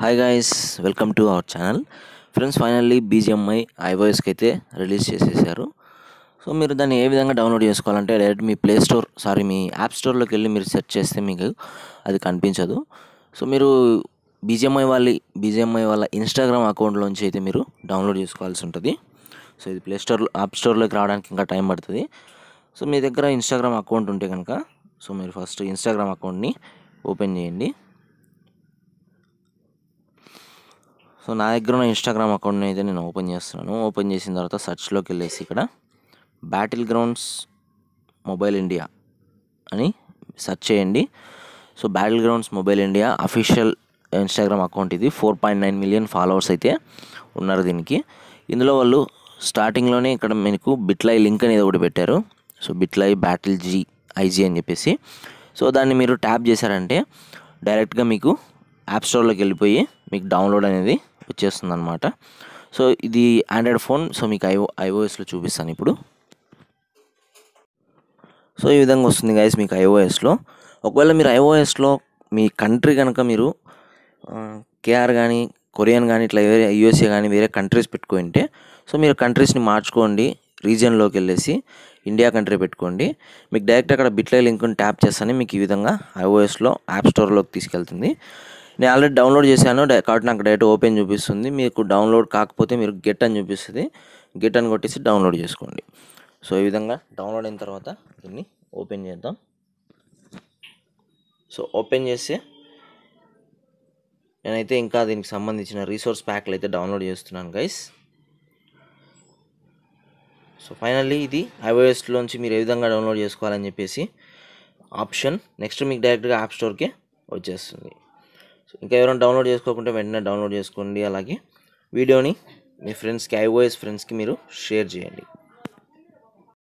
hi guys welcome to our channel friends finally BGMI ఐఓఎస్కి అయితే release చేసేసారు so మీరు దాన్ని ఏ విధంగా డౌన్లోడ్ చేసుకోవాలంటే డైరెక్ట్ మీ ప్లే స్టోర్ సారీ మీ యాప్ స్టోర్లోకి వెళ్ళి మీరు సెర్చ్ చేస్తే మీకు అది కనిపించదు సో మీరు బీజిఎంఐ వాళ్ళ బీజిఎంఐ వాళ్ళ ఇన్స్టాగ్రామ్ అకౌంట్లోంచి అయితే మీరు డౌన్లోడ్ చేసుకోవాల్సి ఉంటుంది సో ఇది ప్లే స్టోర్ యాప్ స్టోర్లోకి రావడానికి ఇంకా టైం పడుతుంది సో మీ దగ్గర ఇన్స్టాగ్రామ్ అకౌంట్ ఉంటే కనుక సో మీరు ఫస్ట్ ఇన్స్టాగ్రామ్ అకౌంట్ని ఓపెన్ చేయండి సో నా దగ్గర ఉన్న ఇన్స్టాగ్రామ్ అకౌంట్ని అయితే నేను ఓపెన్ చేస్తున్నాను ఓపెన్ చేసిన తర్వాత సర్చ్లోకి వెళ్ళేసి ఇక్కడ బ్యాటిల్ గ్రౌండ్స్ మొబైల్ ఇండియా అని సెర్చ్ చేయండి so battlegrounds mobile India official Instagram account ఇది four point nine million followers అయితే ఉన్నారు దీనికి ఇందులో వాళ్ళు స్టార్టింగ్లోనే ఇక్కడ మీకు బిట్లై లింక్ అనేది ఒకటి పెట్టారు so Bitly battle G IG అని చెప్పేసి సో దాన్ని మీరు ట్యాప్ చేశారంటే డైరెక్ట్గా మీకు యాప్ స్టోర్లోకి వెళ్ళిపోయి మీకు డౌన్లోడ్ అనేది వచ్చేస్తుంది అనమాట సో ఇది ఆండ్రాయిడ్ ఫోన్ సో మీకు ఐఓ ఐఓఎస్లో చూపిస్తాను ఇప్పుడు సో ఈ విధంగా వస్తుంది గైస్ మీకు ఐఓఎస్లో ఒకవేళ మీరు ఐఓఎస్లో మీ కంట్రీ కనుక మీరు కేఆర్ కానీ కొరియన్ కానీ ఇట్లా వేరే యూఎస్ఏ కానీ వేరే కంట్రీస్ పెట్టుకుంటే సో మీరు కంట్రీస్ని మార్చుకోండి రీజియన్లోకి వెళ్ళేసి ఇండియా కంట్రీ పెట్టుకోండి మీకు డైరెక్ట్ అక్కడ బిట్లై లింక్ని ట్యాప్ చేస్తానే మీకు ఈ విధంగా ఐఓఎస్లో యాప్ స్టోర్లోకి తీసుకెళ్తుంది నేను ఆల్రెడీ డౌన్లోడ్ చేశాను డై- కాబట్టి నాకు డైరెక్ట్ ఓపెన్ చూపిస్తుంది మీకు డౌన్లోడ్ కాకపోతే మీరు గెట్ అని చూపిస్తుంది గెట్ అని కొట్టేసి డౌన్లోడ్ చేసుకోండి సో ఈ విధంగా డౌన్లోడ్ అయిన తర్వాత దీన్ని ఓపెన్ చేద్దాం సో ఓపెన్ చేస్తే నేనైతే ఇంకా దీనికి సంబంధించిన రీసోర్స్ ప్యాక్లు అయితే డౌన్లోడ్ చేస్తున్నాను గైస్ సో ఫైనల్లీ ఇది ఐఓఎస్లోంచి మీరు ఏ విధంగా డౌన్లోడ్ చేసుకోవాలని చెప్పేసి ఆప్షన్ నెక్స్ట్ మీకు డైరెక్ట్గా యాప్ స్టోర్కే వచ్చేస్తుంది సో ఇంకా ఎవరైనా డౌన్లోడ్ చేసుకోకుంటే వెంటనే డౌన్లోడ్ చేసుకోండి అలాగే వీడియోని మీ ఫ్రెండ్స్కి ఐఓఎస్ ఫ్రెండ్స్కి మీరు షేర్ చేయండి